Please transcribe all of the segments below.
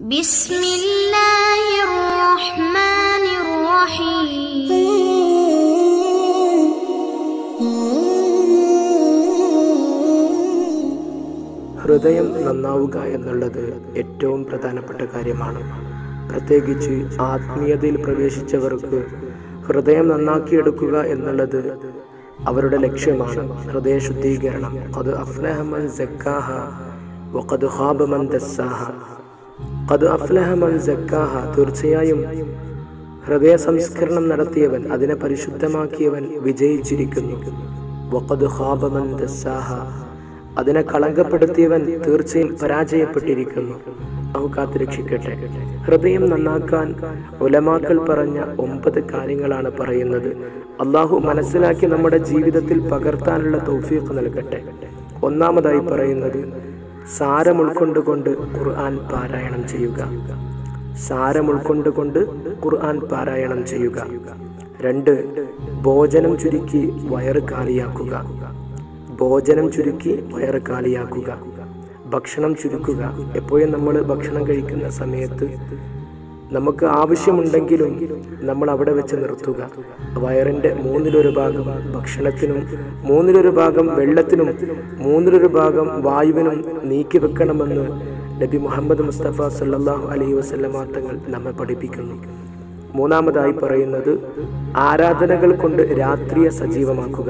بسم الله الرحمن الرحيم ഹൃദയം നന്നാവുക എന്നുള്ളത് ഏറ്റവും പ്രധാനപ്പെട്ട കാര്യമാണ് പ്രത്യേകിച്ച് ആത്മീയതയിൽ പ്രവേശിച്ചവർക്ക് ഹൃദയം നന്നാക്കിയെടുക്കുക എന്നുള്ളത് അവരുടെ ലക്ഷ്യമാണ് ഹൃദയ ശുദ്ധീകരണം അത് അഫ്ലഹമൻ സക്കാഹ വഖദ് ഖാബമൻ ദസ്സാഹ ഖദ് അഫ്ലഹമൻ സക്കാഹ തീർച്ചയായും ഹൃദയ സംസ്കരണം നടത്തിയവൻ അതിനെ പരിശുദ്ധമാക്കിയവൻ വിജയിച്ചിരിക്കുന്നു വഖദ് ഖാബമൻ ദസ്സാഹ അതിനെ കളങ്കപ്പെടുത്തിയവൻ തീർച്ചയായും പരാജയപ്പെട്ടിരിക്കുന്നു അവ കാത്തുരക്ഷിക്കട്ടെ ഹൃദയം നന്നാക്കാൻ ഉലമാക്കൾ പറഞ്ഞ ഒമ്പത് കാര്യങ്ങളാണ് പറയുന്നത് അള്ളാഹു മനസ്സിലാക്കി നമ്മുടെ ജീവിതത്തിൽ പകർത്താനുള്ള തൗഫീഖ് നൽകട്ടെ ഒന്നാമതായി പറയുന്നത് സാരം ഉൾക്കൊണ്ടുകൊണ്ട് ഖുർആൻ പാരായണം ചെയ്യുക സാരം ഉൾക്കൊണ്ടുകൊണ്ട് ഖുർആൻ പാരായണം ചെയ്യുക രണ്ട് ഭോജനം ചുരുക്കി വയറ് കാലിയാക്കുക ഭോജനം ചുരുക്കി വയറ് കാലിയാക്കുക ഭക്ഷണം ചുരുക്കുക എപ്പോഴും നമ്മൾ ഭക്ഷണം കഴിക്കുന്ന സമയത്ത് നമുക്ക് ആവശ്യമുണ്ടെങ്കിലും നമ്മൾ അവിടെ വെച്ച് നിർത്തുക വയറിൻ്റെ മൂന്നിലൊരു ഭാഗം ഭക്ഷണത്തിനും മൂന്നിലൊരു ഭാഗം വെള്ളത്തിനും മൂന്നിലൊരു ഭാഗം വായുവിനും നീക്കി വെക്കണമെന്ന് നബി മുഹമ്മദ് മുസ്തഫ സല്ലാഹു അലൈഹി വസല്ലമ തങ്ങൾ നമ്മെ പഠിപ്പിക്കുന്നു മൂന്നാമതായി പറയുന്നത് ആരാധനകൾ കൊണ്ട് രാത്രിയെ സജീവമാക്കുക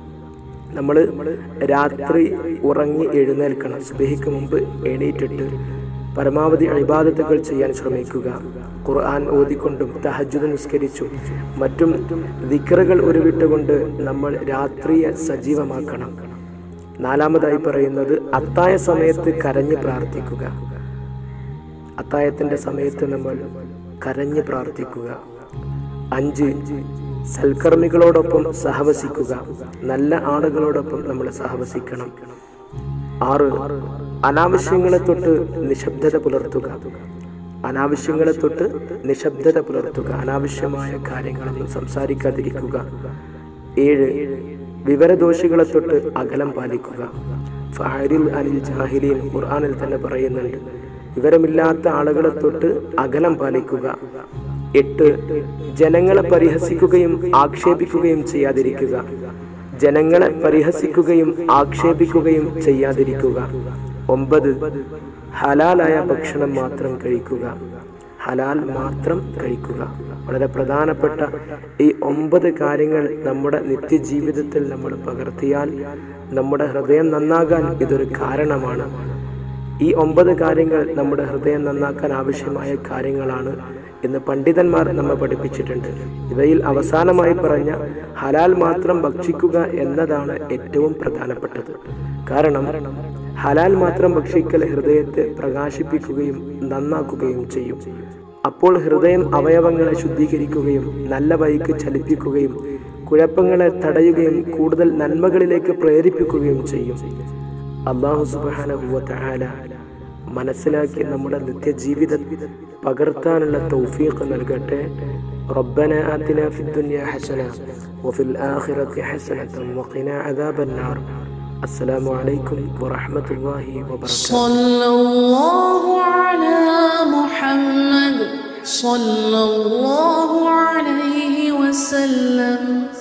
നമ്മൾ രാത്രി ഉറങ്ങി എഴുന്നേൽക്കണം സുബഹിക്ക് മുമ്പ് എണീറ്റിട്ട് പരമാവധി അഴിബാദത്തുകൾ ചെയ്യാൻ ശ്രമിക്കുക ഖുർആൻ ഓതിക്കൊണ്ടും തഹജുദ് നിസ്കരിച്ചും മറ്റും ദിക്കറുകൾ ഉരുവിട്ടുകൊണ്ട് നമ്മൾ രാത്രിയെ സജീവമാക്കണം നാലാമതായി പറയുന്നത് അത്തായ സമയത്ത് കരഞ്ഞ് പ്രാർത്ഥിക്കുക അത്തായത്തിന്റെ സമയത്ത് നമ്മൾ കരഞ്ഞ് പ്രാർത്ഥിക്കുക അഞ്ച് സൽക്കർമ്മികളോടൊപ്പം സഹവസിക്കുക നല്ല ആളുകളോടൊപ്പം നമ്മൾ സഹവസിക്കണം ആറ് അനാവശ്യങ്ങളെ തൊട്ട് നിശബ്ദത പുലർത്തുക അനാവശ്യങ്ങളെ തൊട്ട് നിശബ്ദത പുലർത്തുക അനാവശ്യമായ കാര്യങ്ങളൊന്നും സംസാരിക്കാതിരിക്കുക ഏഴ് വിവരദോഷികളെ തൊട്ട് അകലം പാലിക്കുക ഫഹരിൽ അനിൽ ജാഹിലീൻ ഖുർആനിൽ തന്നെ പറയുന്നുണ്ട് വിവരമില്ലാത്ത ആളുകളെ തൊട്ട് അകലം പാലിക്കുക എട്ട് ജനങ്ങളെ പരിഹസിക്കുകയും ആക്ഷേപിക്കുകയും ചെയ്യാതിരിക്കുക ജനങ്ങളെ പരിഹസിക്കുകയും ആക്ഷേപിക്കുകയും ചെയ്യാതിരിക്കുക ഒമ്പത് ഹലാലായ ഭക്ഷണം മാത്രം കഴിക്കുക ഹലാൽ മാത്രം കഴിക്കുക വളരെ പ്രധാനപ്പെട്ട ഈ ഒമ്പത് കാര്യങ്ങൾ നമ്മുടെ നിത്യജീവിതത്തിൽ നമ്മൾ പകർത്തിയാൽ നമ്മുടെ ഹൃദയം നന്നാകാൻ ഇതൊരു കാരണമാണ് ഈ ഒമ്പത് കാര്യങ്ങൾ നമ്മുടെ ഹൃദയം നന്നാക്കാൻ ആവശ്യമായ കാര്യങ്ങളാണ് എന്ന് പണ്ഡിതന്മാർ നമ്മെ പഠിപ്പിച്ചിട്ടുണ്ട് ഇവയിൽ അവസാനമായി പറഞ്ഞ ഹലാൽ മാത്രം ഭക്ഷിക്കുക എന്നതാണ് ഏറ്റവും പ്രധാനപ്പെട്ടത് കാരണം ഹലാൽ മാത്രം ഭക്ഷിക്കൽ ഹൃദയത്തെ പ്രകാശിപ്പിക്കുകയും നന്നാക്കുകയും ചെയ്യും അപ്പോൾ ഹൃദയം അവയവങ്ങളെ ശുദ്ധീകരിക്കുകയും നല്ല വഴിക്ക് ചലിപ്പിക്കുകയും കുഴപ്പങ്ങളെ തടയുകയും കൂടുതൽ നന്മകളിലേക്ക് പ്രേരിപ്പിക്കുകയും ചെയ്യും അള്ളാഹു സുബാനഹുവ തആല മനസ്സിലാക്കി നമ്മുടെ നിത്യജീവിത പകർത്താനുള്ള തൗഫീഖ് നൽകട്ടെ ربنا آتنا في الدنيا حسنة وفي الآخرة حسنة وقنا عذاب النار السلام عليكم ورحمة الله وبركاته صلى الله على محمد صلى الله عليه وسلم